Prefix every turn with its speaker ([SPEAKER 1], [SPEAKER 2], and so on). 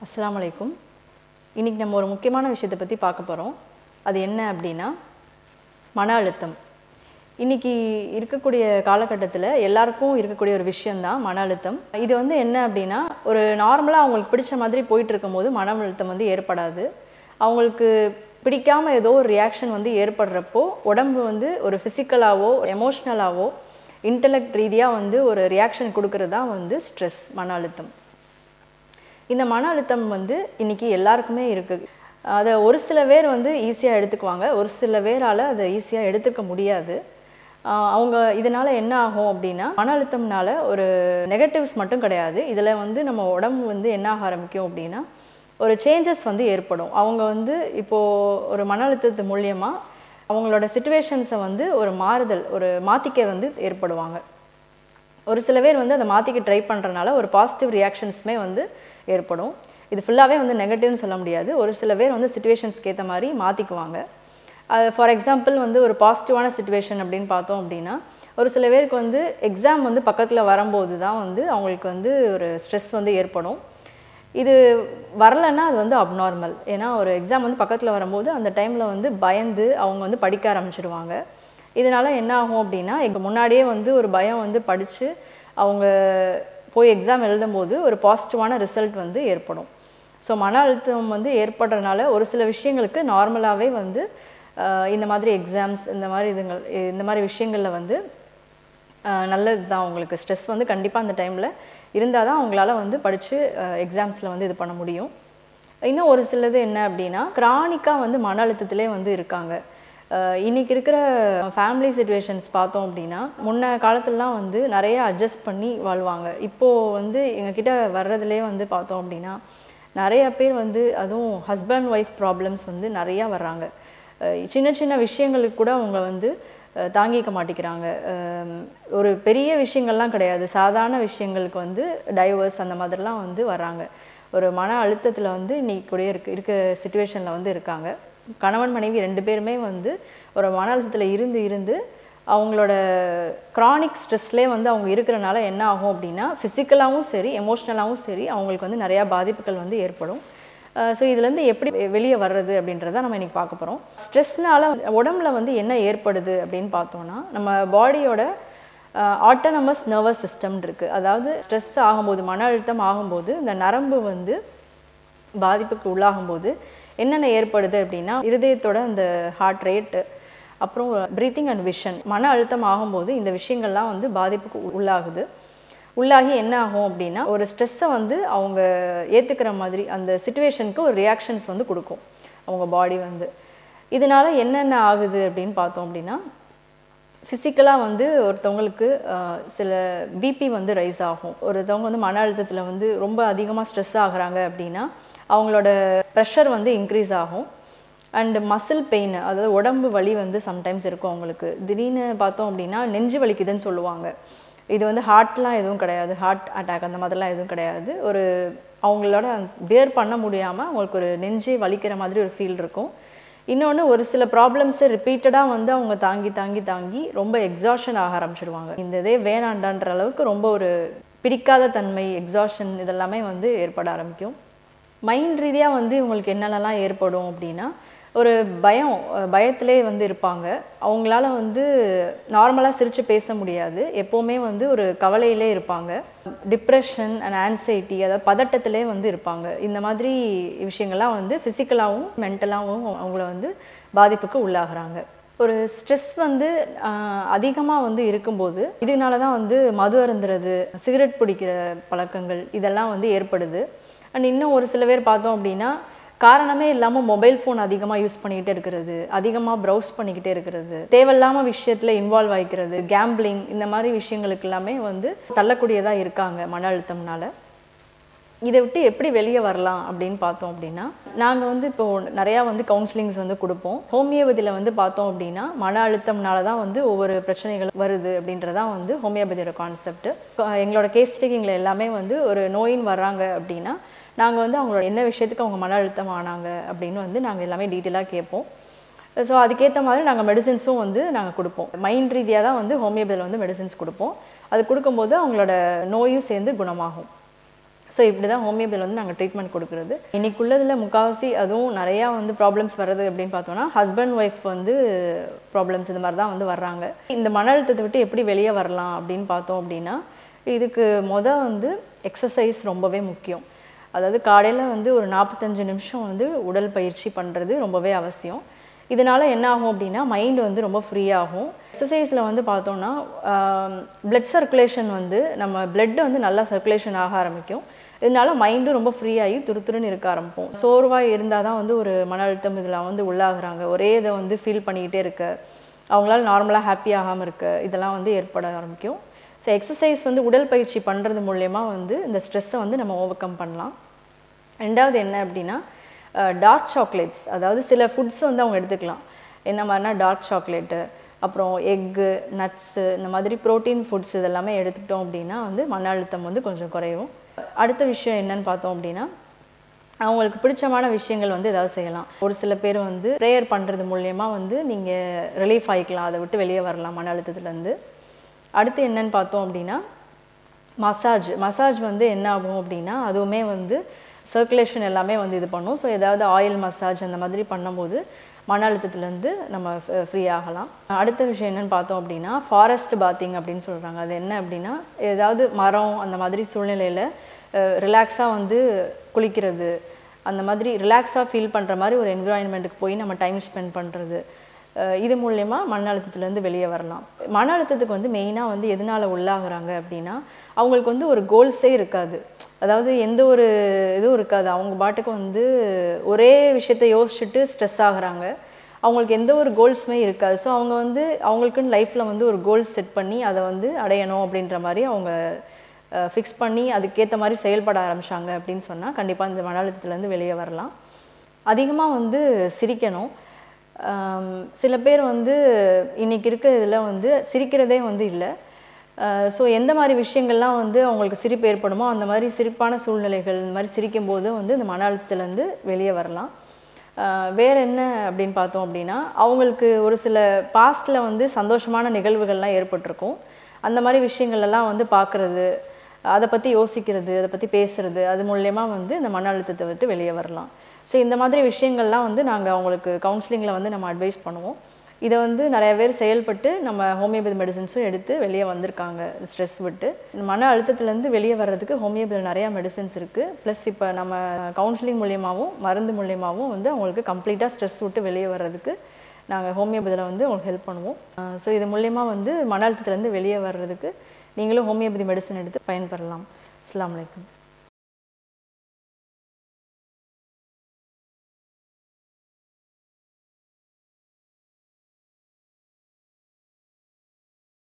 [SPEAKER 1] அஸ்ஸலாமு அலைக்கும் இன்றைக்கி நம்ம ஒரு முக்கியமான விஷயத்தை பற்றி பார்க்க போகிறோம் அது என்ன அப்படின்னா மன அழுத்தம் இன்றைக்கி இருக்கக்கூடிய காலகட்டத்தில் எல்லாருக்கும் இருக்கக்கூடிய ஒரு விஷயந்தான் மன அழுத்தம் இது வந்து என்ன அப்படின்னா ஒரு நார்மலாக அவங்களுக்கு பிடிச்ச மாதிரி போயிட்டு இருக்கும்போது மன அழுத்தம் வந்து ஏற்படாது அவங்களுக்கு பிடிக்காம ஏதோ ஒரு ரியாக்ஷன் வந்து ஏற்படுறப்போ உடம்பு வந்து ஒரு ஃபிசிக்கலாவோ எமோஷ்னலாவோ இன்டலெக்ட் ரீதியாக வந்து ஒரு ரியாக்ஷன் கொடுக்கறது தான் வந்து ஸ்ட்ரெஸ் மன அழுத்தம் இந்த மன அழுத்தம் வந்து இன்னைக்கு எல்லாருக்குமே இருக்குது அதை ஒரு சில பேர் வந்து ஈஸியாக எடுத்துக்குவாங்க ஒரு சில பேரால் அதை ஈஸியாக எடுத்துக்க முடியாது ஆஹ் அவங்க இதனால் என்ன ஆகும் அப்படின்னா மன அழுத்தம்னால ஒரு நெகட்டிவ்ஸ் மட்டும் கிடையாது இதில் வந்து நம்ம உடம்பு வந்து என்ன ஆக ஆரம்பிக்கும் அப்படின்னா ஒரு சேஞ்சஸ் வந்து ஏற்படும் அவங்க வந்து இப்போது ஒரு மன அழுத்தத்து மூலியமாக அவங்களோட சுச்சுவேஷன்ஸை வந்து ஒரு மாறுதல் ஒரு மாற்றிக்க வந்து ஏற்படுவாங்க ஒரு சில பேர் வந்து அதை மாற்றிக்க ட்ரை பண்ணுறனால ஒரு பாசிட்டிவ் ரியாக்ஷன்ஸுமே வந்து ஏற்படும் இது ஃபுல்லாகவே வந்து நெகட்டிவ்னு சொல்ல முடியாது ஒரு சில பேர் வந்து சுச்சுவேஷன்ஸ்க்கு ஏற்ற மாதிரி மாற்றிக்குவாங்க ஃபார் எக்ஸாம்பிள் வந்து ஒரு பாசிட்டிவான சுச்சுவேஷன் அப்படின்னு பார்த்தோம் அப்படின்னா ஒரு சில பேருக்கு வந்து எக்ஸாம் வந்து பக்கத்தில் வரும்போது தான் வந்து அவங்களுக்கு வந்து ஒரு ஸ்ட்ரெஸ் வந்து ஏற்படும் இது வரலைன்னா அது வந்து அப்நார்மல் ஏன்னா ஒரு எக்ஸாம் வந்து பக்கத்தில் வரும்போது அந்த டைமில் வந்து பயந்து அவங்க வந்து படிக்க ஆரம்பிச்சிடுவாங்க இதனால் என்ன ஆகும் அப்படின்னா இப்போ முன்னாடியே வந்து ஒரு பயம் வந்து படித்து அவங்க போய் எக்ஸாம் எழுதும்போது ஒரு பாசிட்டிவான ரிசல்ட் வந்து ஏற்படும் ஸோ மன அழுத்தம் வந்து ஏற்படுறதுனால ஒரு சில விஷயங்களுக்கு நார்மலாகவே வந்து ஆஹ், இந்த மாதிரி எக்ஸாம்ஸ் இந்த மாதிரி இதுங்கள் இந்த மாதிரி விஷயங்களில் வந்து நல்லது தான் உங்களுக்கு ஸ்ட்ரெஸ் வந்து கண்டிப்பாக அந்த டைமில் இருந்தால் தான் அவங்களால வந்து படித்து எக்ஸாம்ஸில் வந்து இது பண்ண முடியும் இன்னும் ஒரு சிலது என்ன அப்படின்னா கிரானிக்காக வந்து மன அழுத்தத்திலே வந்து இருக்காங்க அஹ் இன்னைக்கு இருக்கிற ஃபேமிலி சுச்சுவேஷன்ஸ் பார்த்தோம் அப்படின்னா முன்ன காலத்துலலாம் வந்து நிறைய அட்ஜஸ்ட் பண்ணி வாழ்வாங்க இப்போது வந்து எங்ககிட்ட வர்றதுலே வந்து பார்த்தோம் அப்படின்னா நிறைய பேர் வந்து அதுவும் ஹஸ்பண்ட் ஒய்ஃப் ப்ராப்ளம்ஸ் வந்து நிறையா வர்றாங்க அஹ் சின்ன சின்ன விஷயங்களுக்கு கூட அவங்க வந்து அஹ் தாங்கிக்க மாட்டேங்கிறாங்க அஹ் ஒரு பெரிய விஷயங்கள்லாம் கிடையாது சாதாரண விஷயங்களுக்கு வந்து டைவர்ஸ் அந்த மாதிரிலாம் வந்து வர்றாங்க ஒரு மன அழுத்தத்தில் வந்து இன்னைக்கு கூட இருக்க இருக்க சுச்சுவேஷனில் வந்து இருக்காங்க கணவன் மனைவி ரெண்டு பேருமே வந்து ஒரு மன அழுத்தத்தில் இருந்து இருந்து அவங்களோட க்ரானிக் ஸ்ட்ரெஸ்லேயே வந்து அவங்க இருக்கிறனால என்ன ஆகும் அப்படின்னா ஃபிசிக்கலாகவும் சரி எமோஷ்னலாகவும் சரி அவங்களுக்கு வந்து நிறையா பாதிப்புகள் வந்து ஏற்படும் ஸோ இதுலேருந்து எப்படி வெளியே வர்றது அப்படின்றத நம்ம இன்னைக்கு பார்க்க போகிறோம் ஸ்ட்ரெஸ்னால உடம்புல வந்து என்ன ஏற்படுது அப்படின்னு பார்த்தோம்னா நம்ம பாடியோட ஆட்டோனமஸ் நர்வஸ் சிஸ்டம் இருக்குது அதாவது ஸ்ட்ரெஸ் ஆகும்போது மன அழுத்தம் ஆகும்போது இந்த நரம்பு வந்து பாதிப்புக்கு உள்ளாகும்போது என்னென்ன ஏற்படுது அப்படின்னா இருதயத்தோட அந்த ஹார்ட் ரேட்டு அப்புறம் ப்ரீத்திங் அண்ட் விஷன் மன அழுத்தம் ஆகும்போது இந்த விஷயங்கள்லாம் வந்து பாதிப்புக்கு உள்ளாகுது உள்ளாகி என்ன ஆகும் அப்படின்னா ஒரு ஸ்ட்ரெஸ்ஸை வந்து அவங்க ஏற்றுக்கிற மாதிரி அந்த சுச்சுவேஷனுக்கு ஒரு ரியாக்ஷன்ஸ் வந்து கொடுக்கும் அவங்க பாடி வந்து இதனால என்னென்ன ஆகுது அப்படின்னு பார்த்தோம் அப்படின்னா ஃபிசிக்கலாக வந்து ஒருத்தவங்களுக்கு ஆஹ், சில பிபி வந்து ரைஸ் ஆகும் ஒருத்தவங்க வந்து மன அழுத்தத்தில் வந்து ரொம்ப அதிகமாக ஸ்ட்ரெஸ் ஆகுறாங்க அப்படின்னா அவங்களோட ப்ரெஷர் வந்து இன்க்ரீஸ் ஆகும் அண்ட் மசில் பெயின் அதாவது உடம்பு வலி வந்து சம்டைம்ஸ் இருக்கும் அவங்களுக்கு திடீர்னு பார்த்தோம் அப்படின்னா நெஞ்சு வலிக்குதுன்னு சொல்லுவாங்க இது வந்து ஹார்ட்லாம் எதுவும் கிடையாது ஹார்ட் அட்டாக் அந்த மாதிரிலாம் எதுவும் கிடையாது ஒரு அவங்களோட பேர் பண்ண முடியாமல் அவங்களுக்கு ஒரு நெஞ்சே வலிக்கிற மாதிரி ஒரு ஃபீல் இருக்கும் இன்னொன்று ஒரு சில ப்ராப்ளம்ஸை ரிப்பீட்டடாக வந்து அவங்க தாங்கி தாங்கி தாங்கி ரொம்ப எக்ஸாஷன் ஆக ஆரம்பிச்சிடுவாங்க இந்த இதே வேணாண்டான்ற அளவுக்கு ரொம்ப ஒரு பிடிக்காத தன்மை எக்ஸாஷன் இதெல்லாமே வந்து ஏற்பட ஆரம்பிக்கும் மைண்ட் ரீதியாக வந்து இவங்களுக்கு என்னென்னலாம் ஏற்படும் அப்படின்னா ஒரு பயம் அஹ் பயத்திலே வந்து இருப்பாங்க அவங்களால வந்து நார்மலாக சிரித்து பேச முடியாது எப்போவுமே வந்து ஒரு கவலையிலே இருப்பாங்க டிப்ரெஷன் அண்ட் ஆன்சைட்டி அதாவது பதட்டத்திலே வந்து இருப்பாங்க இந்த மாதிரி விஷயங்கள்லாம் வந்து ஃபிசிக்கலாகவும் மென்டலாகவும் அவங்கள வந்து பாதிப்புக்கு உள்ளாகுறாங்க ஒரு ஸ்ட்ரெஸ் வந்து அதிகமாக வந்து இருக்கும்போது இதனால தான் வந்து மது அருந்துறது சிகரெட் பிடிக்கிற பழக்கங்கள் இதெல்லாம் வந்து ஏற்படுது அண்ட் இன்னும் ஒரு சில பேர் பார்த்தோம் அப்படின்னா காரணமே இல்லாமல் மொபைல் ஃபோன் அதிகமாக யூஸ் பண்ணிக்கிட்டே இருக்கிறது அதிகமாக ப்ரௌஸ் பண்ணிக்கிட்டே இருக்கிறது தேவையில்லாமல் விஷயத்தில் இன்வால்வ் ஆகிக்கிறது கேம்பிளிங் இந்த மாதிரி விஷயங்களுக்கு எல்லாமே வந்து தள்ளக்கூடியதாக இருக்காங்க மன அழுத்தம்னால இதை விட்டு எப்படி வெளியே வரலாம் அப்படின்னு பார்த்தோம் அப்படின்னா நாங்கள் வந்து இப்போ நிறையா வந்து கவுன்சிலிங்ஸ் வந்து கொடுப்போம் ஹோமியோபதியில் வந்து பார்த்தோம் அப்படின்னா மன அழுத்தம்னால தான் வந்து ஒவ்வொரு பிரச்சனைகள் வருது அப்படின்றதான் வந்து ஹோமியோபதியோட கான்செப்ட் எங்களோட கேஸ் டேக்கிங்கில் எல்லாமே வந்து ஒரு நோயின் வர்றாங்க அப்படின்னா நாங்கள் வந்து அவங்களோட என்ன விஷயத்துக்கு அவங்க மன அழுத்தம் ஆனாங்க அப்படின்னு வந்து நாங்கள் எல்லாமே டீட்டெயிலாக கேட்போம் ஸோ அதுக்கேற்ற மாதிரி நாங்கள் மெடிசின்ஸும் வந்து நாங்கள் கொடுப்போம் மைண்ட் ரீதியாக தான் வந்து ஹோமியோபதியில் வந்து மெடிசின்ஸ் கொடுப்போம் அது கொடுக்கும்போது அவங்களோட நோயும் சேர்ந்து குணமாகும் ஸோ இப்படி தான் ஹோமியோபதியில் வந்து நாங்கள் ட்ரீட்மெண்ட் கொடுக்குறது இன்னைக்குள்ளதில் முக்கால்வாசி அதுவும் நிறையா வந்து ப்ராப்ளம்ஸ் வர்றது அப்படின்னு பார்த்தோன்னா ஹஸ்பண்ட் ஒய்ஃப் வந்து ப்ராப்ளம்ஸ் இது மாதிரி தான் வந்து வர்றாங்க இந்த மன அழுத்தத்தை விட்டு எப்படி வெளியே வரலாம் அப்படின்னு பார்த்தோம் அப்படின்னா இதுக்கு மொதல் வந்து எக்ஸசைஸ் ரொம்பவே முக்கியம் அதாவது காலையில் வந்து ஒரு நாற்பத்தஞ்சு நிமிஷம் வந்து உடல் பயிற்சி பண்ணுறது ரொம்பவே அவசியம் இதனால் என்ன ஆகும் அப்படின்னா மைண்ட் வந்து ரொம்ப ஃப்ரீ ஆகும் எக்ஸசைஸில் வந்து பார்த்தோன்னா பிளட் சர்க்குலேஷன் வந்து நம்ம blood வந்து நல்லா சர்க்குலேஷன் ஆக ஆரம்பிக்கும் இதனால மைண்டும் ரொம்ப ஃப்ரீ ஆகி துருதுருன்னு இருக்க ஆரம்பிப்போம் சோர்வாக இருந்தால் தான் வந்து ஒரு மன அழுத்தம் இதில் வந்து உள்ளாகுறாங்க ஒரே இதை வந்து ஃபீல் பண்ணிக்கிட்டே இருக்க அவங்களால நார்மலாக ஹாப்பி ஆகாமல் இருக்க இதெல்லாம் வந்து ஏற்பட ஆரம்பிக்கும் ஸோ எக்ஸசைஸ் வந்து உடல் பயிற்சி பண்ணுறது மூலயமா வந்து இந்த ஸ்ட்ரெஸ்ஸை வந்து நம்ம ஓவர் கம் பண்ணலாம் ரெண்டாவது என்ன அப்படின்னா டார்க் சாக்லேட்ஸ் அதாவது சில ஃபுட்ஸ் வந்து அவங்க எடுத்துக்கலாம் என்ன மாதிரினா டார்க் சாக்லேட்டு அப்புறம் எக்கு நட்ஸு இந்த மாதிரி ப்ரோட்டீன் ஃபுட்ஸ் இதெல்லாமே எடுத்துக்கிட்டோம் அப்படின்னா வந்து மன அழுத்தம் வந்து கொஞ்சம் குறையும் அடுத்த விஷயம் என்னன்னு பார்த்தோம் அப்படின்னா அவங்களுக்கு பிடிச்சமான விஷயங்கள் வந்து ஏதாவது செய்யலாம் ஒரு சில பேர் வந்து ப்ரேயர் பண்ணுறது மூலயமா வந்து நீங்கள் ரிலீஃப் ஆகிக்கலாம் அதை விட்டு வெளியே வரலாம் மன அழுத்தத்துலேருந்து அடுத்து என்னன்னு பார்த்தோம் அப்படின்னா மசாஜ் மசாஜ் வந்து என்ன ஆகும் அப்படின்னா அதுவுமே வந்து சர்க்குலேஷன் எல்லாமே வந்து இது பண்ணும் ஸோ ஏதாவது ஆயில் மசாஜ் அந்த மாதிரி பண்ணும்போது மன அழுத்தத்துலேருந்து நம்ம ஃப்ரீ ஆகலாம் அடுத்த விஷயம் என்னன்னு பார்த்தோம் அப்படின்னா ஃபாரஸ்ட் பாத்திங் அப்படின்னு சொல்கிறாங்க அது என்ன அப்படின்னா ஏதாவது மரம் அந்த மாதிரி சூழ்நிலையில் ரிலாக்ஸாக வந்து குளிக்கிறது அந்த மாதிரி ரிலாக்ஸாக ஃபீல் பண்ணுற மாதிரி ஒரு என்விரான்மெண்ட்டுக்கு போய் நம்ம டைம் ஸ்பெண்ட் பண்ணுறது அஹ் இது மூலயமா மன அழுத்தத்துலேருந்து வெளியே வரலாம் மன அழுத்தத்துக்கு வந்து மெயினாக வந்து எதனால் உள்ளாகுறாங்க அப்படின்னா அவங்களுக்கு வந்து ஒரு கோல்ஸே இருக்காது அதாவது எந்த ஒரு இதுவும் இருக்காது அவங்க பாட்டுக்கு வந்து ஒரே விஷயத்தை யோசிச்சுட்டு ஸ்ட்ரெஸ் ஆகுறாங்க அவங்களுக்கு எந்த ஒரு கோல்ஸுமே இருக்காது ஸோ அவங்க வந்து அவங்களுக்குன்னு லைஃப்பில் வந்து ஒரு கோல்ஸ் செட் பண்ணி அதை வந்து அடையணும் அப்படின்ற மாதிரி அவங்க ஃபிக்ஸ் பண்ணி அதுக்கேற்ற மாதிரி செயல்பட ஆரம்பிச்சாங்க அப்படின்னு சொன்னால் கண்டிப்பாக இந்த மன அழுத்தத்துலேருந்து வெளியே வரலாம் அதிகமாக வந்து சிரிக்கணும் ஆம், சில பேர் வந்து இன்னைக்கு இருக்க இதில் வந்து சிரிக்கிறதே வந்து இல்லை ஸோ எந்த மாதிரி விஷயங்கள்லாம் வந்து அவங்களுக்கு சிரிப்பு ஏற்படுமோ அந்த மாதிரி சிரிப்பான சூழ்நிலைகள் இந்த மாதிரி சிரிக்கும்போது வந்து இந்த மன அழுத்தத்துலேருந்து வெளியே வரலாம் ஆஹ் வேற என்ன அப்படின்னு பார்த்தோம் அப்படின்னா அவங்களுக்கு ஒரு சில பாஸ்டில் வந்து சந்தோஷமான நிகழ்வுகள்லாம் ஏற்பட்டிருக்கும் அந்த மாதிரி விஷயங்கள் எல்லாம் வந்து பார்க்குறது அதை பற்றி யோசிக்கிறது அதை பற்றி பேசுறது அது மூலயமா வந்து இந்த மன அழுத்தத்தை விட்டு வெளியே வரலாம் ஸோ இந்த மாதிரி விஷயங்கள்லாம் வந்து நாங்கள் அவங்களுக்கு கவுன்சிலிங்கில் வந்து நம்ம அட்வைஸ் பண்ணுவோம் இதை வந்து நிறைய பேர் செயல்பட்டு நம்ம ஹோமியோபதி மெடிசின்ஸும் எடுத்து வெளியே வந்திருக்காங்க ஸ்ட்ரெஸ் விட்டு இந்த மன அழுத்தத்துலேருந்து வெளியே வர்றதுக்கு ஹோமியோபதியில் நிறையா மெடிசின்ஸ் இருக்குது ப்ளஸ் இப்போ நம்ம கவுன்சிலிங் மூலியமாகவும் மருந்து மூலியமாகவும் வந்து அவங்களுக்கு கம்ப்ளீட்டாக ஸ்ட்ரெஸ் விட்டு வெளியே வர்றதுக்கு நாங்கள் ஹோமியோபதியில் வந்து உங்களுக்கு ஹெல்ப் பண்ணுவோம் ஸோ இது மூலயமா வந்து மன அழுத்தத்துலேருந்து வெளியே வர்றதுக்கு நீங்களும் ஹோமியோபதி மெடிசன் எடுத்து பயன்பெறலாம் அஸ்ஸலாமு அலைக்கும்